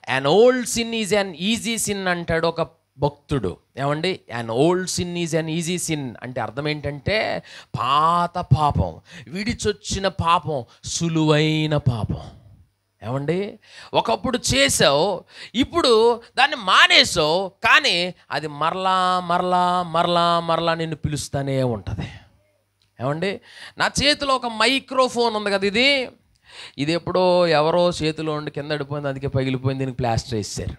an old sin is an easy sin అంటాడు ఒక భక్తుడు ఏమండి an old sin is an easy sin అంటే అర్థం ఏంటంటే పాత పాపం విడిచొచ్చిన పాపం సులువైన పాపం ఏమండి ఒకప్పుడు చేసావు ఇప్పుడు దాన్ని మానేసావు కానీ అది మరలా మరలా మరలా మరలా నిన్ను పిలుస్తూనే ఉంటుంది ఏమండి నా చేతిలో ఒక మైక్రోఫోన్ ఉంది కదా ఇది ఇది ఎప్పుడో ఎవరో చేతిలో ఉండి కింద పడిపోయింది అందుకే పగిలిపోయింది దీనికి ప్లాస్టర్ వేసారు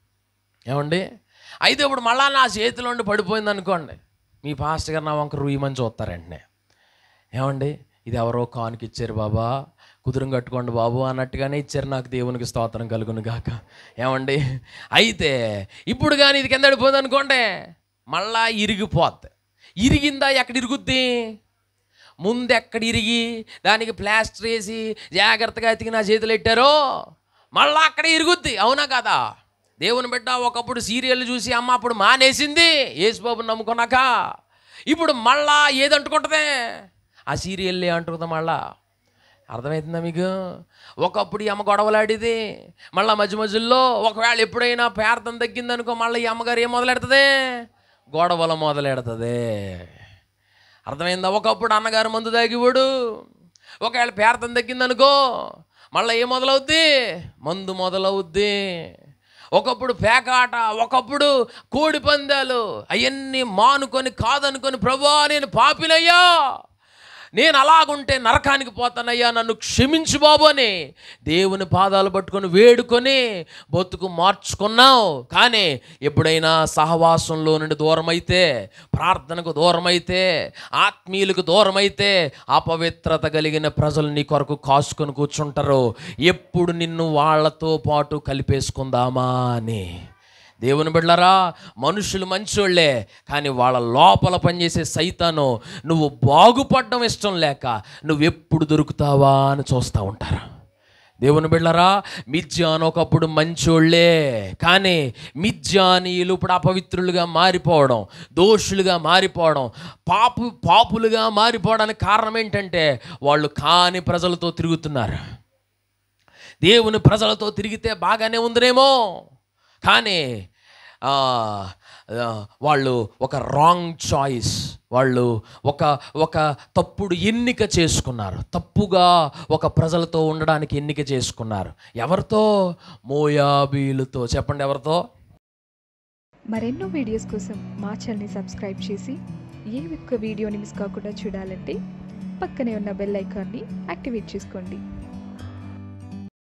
ఏమండి అయితే ఇప్పుడు మళ్ళా నా చేతిలో ఉండి పడిపోయింది అనుకోండి మీ పాస్టర్ గారు నా వంక రుయ్యమని చూస్తారు వెంటనే ఏమండి ఇది ఎవరో కానుక ఇచ్చారు బాబా కుదురం కట్టుకోండి బాబు అన్నట్టుగానే ఇచ్చారు నాకు దేవునికి స్తోత్రం కలుగును గాక ఏమండి అయితే ఇప్పుడు కానీ ఇది కింద పడిపోయింది అనుకోండి మళ్ళా ఇరిగిపోద్ది ఇరిగిందా ఎక్కడ ఇరుగుద్ది ముందు ఎక్కడ ఇరిగి దానికి ప్లాస్టర్ వేసి జాగ్రత్తగా ఎతికి నా చేతులు పెట్టారో మళ్ళా అక్కడ ఇరుగుద్ది అవునా కదా దేవుని బిడ్డ ఒకప్పుడు సీరియల్ చూసి అమ్మ అప్పుడు మానేసింది యేసుబాబుని నమ్ముకున్నాక ఇప్పుడు మళ్ళా ఏది అంటుకుంటుంది ఆ సీరియల్లే అంటుకుందా మళ్ళా అర్థమవుతుందా మీకు ఒకప్పుడు ఈ అమ్మ గొడవలాడేది మళ్ళీ మధ్య మధ్యలో ఒకవేళ ఎప్పుడైనా ప్రార్థన తగ్గిందనుకో మళ్ళీ ఈ అమ్మగారు ఏం మొదలెడుతుంది గొడవలు మొదలెడుతుంది అర్థమైందా ఒకప్పుడు అన్నగారు మందు తాగివాడు ఒకవేళ ప్రార్థన తగ్గిందనుకో మళ్ళీ ఏం మొదలవుద్ది మందు మొదలవుద్ది ఒకప్పుడు పేకాట ఒకప్పుడు కోడి పందాలు అవన్నీ మానుకొని కాదనుకొని ప్రభా నేను పాపినయ్యా నేను అలాగుంటే నరకానికి పోతానయ్యా నన్ను క్షమించు బాబు అని దేవుని పాదాలు పట్టుకొని వేడుకొని బతుకు మార్చుకున్నావు కానీ ఎప్పుడైనా సహవాసంలో నుండి దూరమైతే ప్రార్థనకు దూరమైతే ఆత్మీయులకు దూరమైతే అపవిత్రత కలిగిన ప్రజలు నీ కొరకు కాసుకొని కూర్చుంటారు ఎప్పుడు నిన్ను వాళ్ళతో పాటు కలిపేసుకుందామా అని దేవుని బిడ్డలారా మనుషులు మంచోళ్ళే కానీ వాళ్ళ లోపల పనిచేసే సైతాను నువ్వు బాగుపడడం ఇష్టం లేక నువ్వు ఎప్పుడు దొరుకుతావా అని చూస్తూ ఉంటారు దేవుని బిళ్ళరా మిథ్యాను ఒకప్పుడు మంచోళ్ళే కానీ మిథ్యానీయులు ఇప్పుడు అపవిత్రులుగా మారిపోవడం దోషులుగా మారిపోవడం పాపు పాపులుగా మారిపోవడానికి కారణం ఏంటంటే వాళ్ళు కాని ప్రజలతో తిరుగుతున్నారు దేవుని ప్రజలతో తిరిగితే బాగానే ఉందినేమో కానీ ఆ, ఆ, వాళ్ళు ఒక రాంగ్ చాయిస్ వాళ్ళు ఒక ఒక తప్పుడు ఎన్నిక చేసుకున్నారు తప్పుగా ఒక ప్రజలతో ఉండడానికి ఎన్నిక చేసుకున్నారు ఎవరితో మోయాబీలతో చెప్పండి ఎవరితో మరెన్నో వీడియోస్ కోసం మా ఛానల్ని సబ్స్క్రైబ్ చేసి ఏ ఒక్క వీడియోని మిస్ కాకుండా చూడాలంటే పక్కనే ఉన్న బెల్ ఐకాన్ని యాక్టివేట్ చేసుకోండి